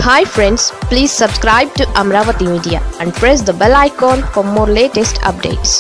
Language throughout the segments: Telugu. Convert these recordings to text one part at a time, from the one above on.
hi friends please subscribe to Amaravati media and press the bell icon for more latest updates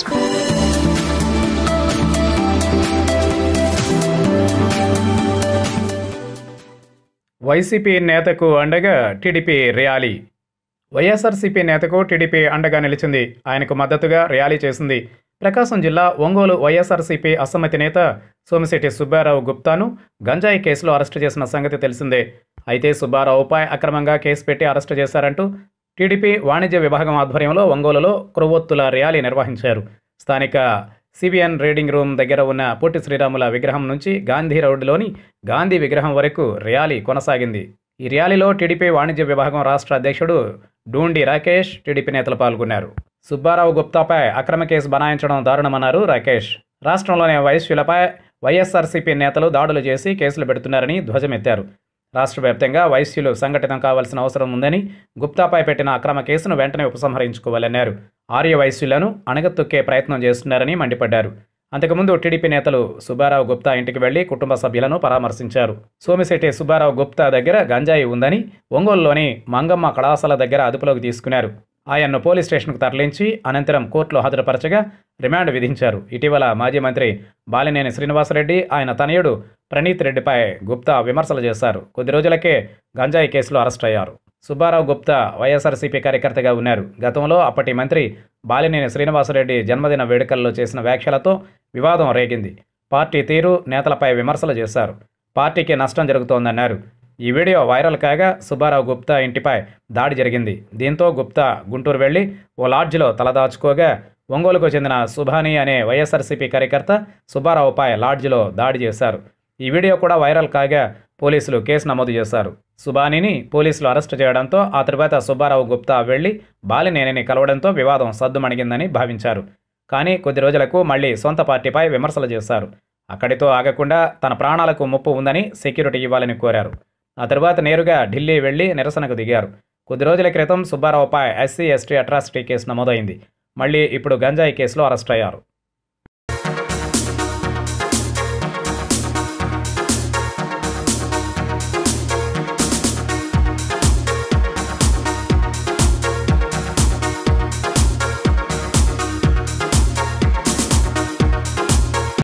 YCP నేతకు అండగా టీడీపీ ర్యాలీ వైఎస్ఆర్సీపీ నేతకు టీడీపీ అండగా నిలిచింది ఆయనకు మద్దతుగా ర్యాలీ చేసింది ప్రకాశం జిల్లా ఒంగోలు వైఎస్ఆర్సీపీ అసమ్మతి నేత సోమిశెట్టి సుబ్బారావు గుప్తాను గంజాయి కేసులో అరెస్టు చేసిన సంగతి తెలిసిందే అయితే సుబ్బారావుపై అక్రమంగా కేసు పెట్టి అరెస్టు చేశారంటూ టీడీపీ వాణిజ్య విభాగం ఆధ్వర్యంలో ఒంగోలులో క్రొవ్వొత్తుల ర్యాలీ నిర్వహించారు స్థానిక సిబిఎన్ రీడింగ్ రూమ్ దగ్గర ఉన్న పొట్టి శ్రీరాముల విగ్రహం నుంచి గాంధీ రోడ్డులోని గాంధీ విగ్రహం వరకు ర్యాలీ కొనసాగింది ఈ ర్యాలీలో టీడీపీ వాణిజ్య విభాగం రాష్ట్ర అధ్యక్షుడు డూండి రాకేష్ టీడీపీ నేతలు పాల్గొన్నారు సుబ్బారావు గుప్తాపై అక్రమ కేసు బనాయించడం దారుణమన్నారు రాకేష్ రాష్ట్రంలోని వైశ్యులపై వైఎస్ఆర్సీపీ నేతలు దాడులు చేసి కేసులు పెడుతున్నారని ధ్వజమెత్తారు రాష్ట్ర వ్యాప్తంగా వైశ్యులు సంఘటితం కావాల్సిన అవసరం ఉందని గుప్తాపై పెట్టిన అక్రమ కేసును వెంటనే ఉపసంహరించుకోవాలన్నారు ఆర్య వైశ్యులను అణగతొక్కే ప్రయత్నం చేస్తున్నారని మండిపడ్డారు అంతకుముందు టీడీపీ నేతలు సుబ్బారావు గుప్తా ఇంటికి వెళ్లి కుటుంబ సభ్యులను పరామర్శించారు సోమిశెట్టి సుబ్బారావు గుప్తా దగ్గర గంజాయి ఉందని ఒంగోలులోని మంగమ్మ కళాశాల దగ్గర అదుపులోకి తీసుకున్నారు ఆయన్ను పోలీస్ స్టేషన్కు తరలించి అనంతరం కోర్టులో హాజరుపరచగా రిమాండ్ విధించారు ఇటీవల మాజీ మంత్రి బాలినేని శ్రీనివాసరెడ్డి ఆయన తనయుడు ప్రణీత్ రెడ్డిపై గుప్తా విమర్శలు చేశారు కొద్ది రోజులకే గంజాయి కేసులో అరెస్ట్ అయ్యారు సుబ్బారావు గుప్తా వైఎస్ఆర్సీపీ కార్యకర్తగా ఉన్నారు గతంలో అప్పటి మంత్రి బాలినేని శ్రీనివాసరెడ్డి జన్మదిన వేడుకల్లో చేసిన వ్యాఖ్యలతో వివాదం రేగింది పార్టీ తీరు నేతలపై విమర్శలు చేశారు పార్టీకి నష్టం జరుగుతోందన్నారు ఈ వీడియో వైరల్ కాగా సుబ్బారావు గుప్తా ఇంటిపై దాడి జరిగింది దీంతో గుప్తా గుంటూరు వెళ్లి ఓ లాడ్జిలో తలదాచుకోగా ఒంగోలుకు చెందిన సుభాని అనే వైఎస్ఆర్సీపీ కార్యకర్త సుబ్బారావుపై లాడ్జిలో దాడి చేశారు ఈ వీడియో కూడా వైరల్ కాగా పోలీసులు కేసు నమోదు చేశారు సుబానిని పోలీసులు అరెస్టు చేయడంతో ఆ తరువాత సుబ్బారావు గుప్తా వెళ్లి బాలినేనిని కలవడంతో వివాదం సద్దుమణిగిందని భావించారు కానీ కొద్ది రోజులకు మళ్ళీ సొంత పార్టీపై విమర్శలు చేశారు అక్కడితో ఆగకుండా తన ప్రాణాలకు ముప్పు ఉందని సెక్యూరిటీ ఇవ్వాలని కోరారు ఆ తరువాత నేరుగా ఢిల్లీ వెళ్లి నిరసనకు దిగారు కొద్ది రోజుల క్రితం సుబ్బారావుపై ఎస్సీ ఎస్టీ అట్రాసిటీ కేసు నమోదైంది మళ్ళీ ఇప్పుడు గంజాయి కేసులో అరెస్ట్ అయ్యారు